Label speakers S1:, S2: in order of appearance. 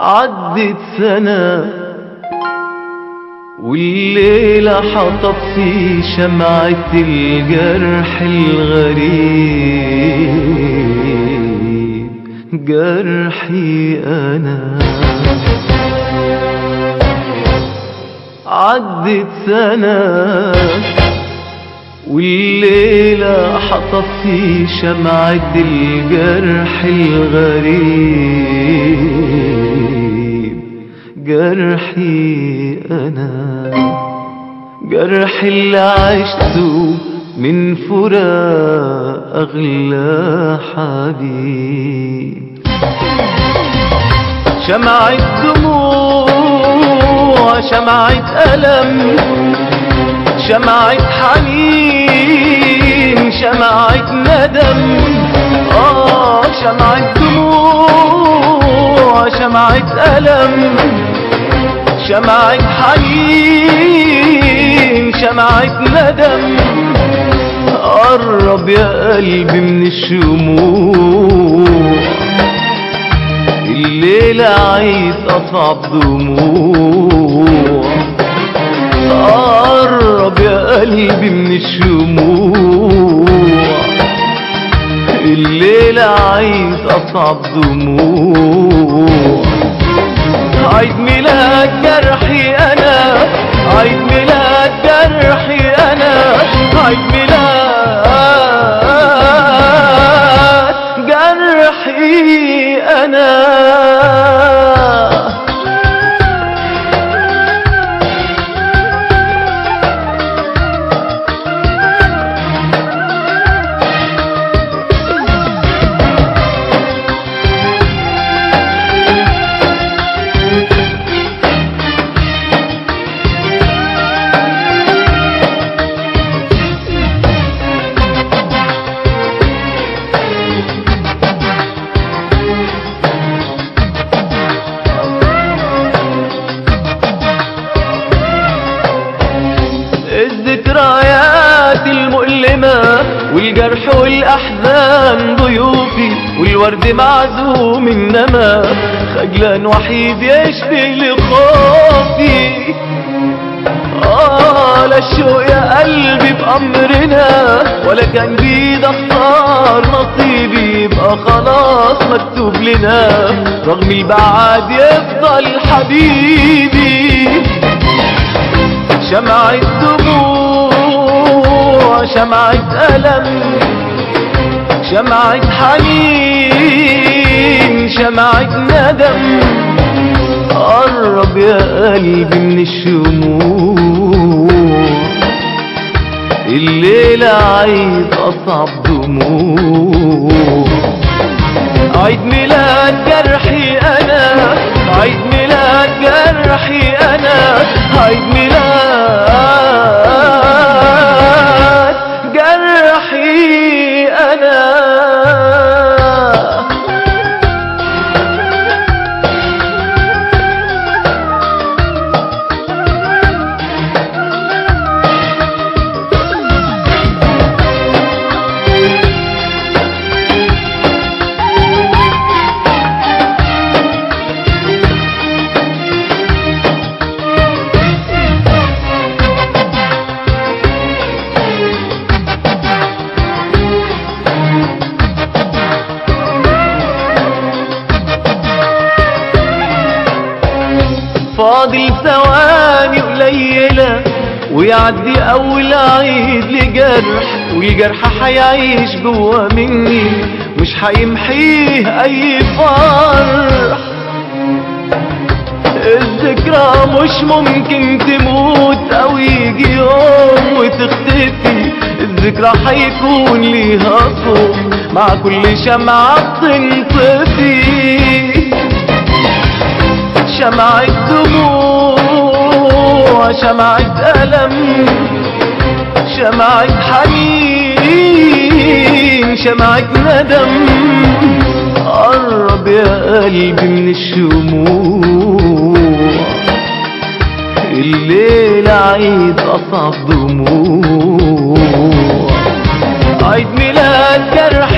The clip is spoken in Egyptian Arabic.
S1: عدت سنة والليلة حطت في شمعة الجرح الغريب جرحي أنا عدت سنة والليلة حطت في شمعة الجرح الغريب جرحي أنا جرح اللي عشته من فراق أغلى حبيب شمعة دموع شمعة ألم شمعة حنين شمعة ندم آه شمعة دموع شمعة ألم شمعة حنين شمعة ندم قرب يا قلبي من الشموع الليلة عايز أصعب دموع قرب يا قلبي من الشموع الليلة عايز أصعب دموع عيد ميلاد جرحي أنا عيد ميلاد جرحي أنا عيد ميلاد جرحي أنا الذكريات المؤلمة والجرح والأحزان ضيوفي والورد معزوم إنما خجلان وحيد يشفي لخوفي آه لا الشوق يا قلبي بأمرنا ولا كان بيد اختار نصيبي يبقى خلاص مكتوب لنا رغم البعاد يفضل حبيبي شمعة دموع شمعة ألم شمعة حنين شمعة ندم قرب يا قلبي من الشموع الليلة عايز أصعب دموع عيد ميلاد جرحي أنا عيد ميلاد جرحي أنا عيد ميلاد جرحي أنا فاضل ثواني قليلة ويعدي أول عيد لجرح والجرح حيعيش جوا مني مش حيمحيه أي فرح الذكرى مش ممكن تموت أو يجي يوم وتختفي الذكرى حيكون ليها صوت مع كل شمعة بتنطفي شمعة دموع شمعة ألم شمعة حنين شمعة ندم قرب يا قلبي من الشموع الليلة عيد أصعب دموع عيد ميلاد جرح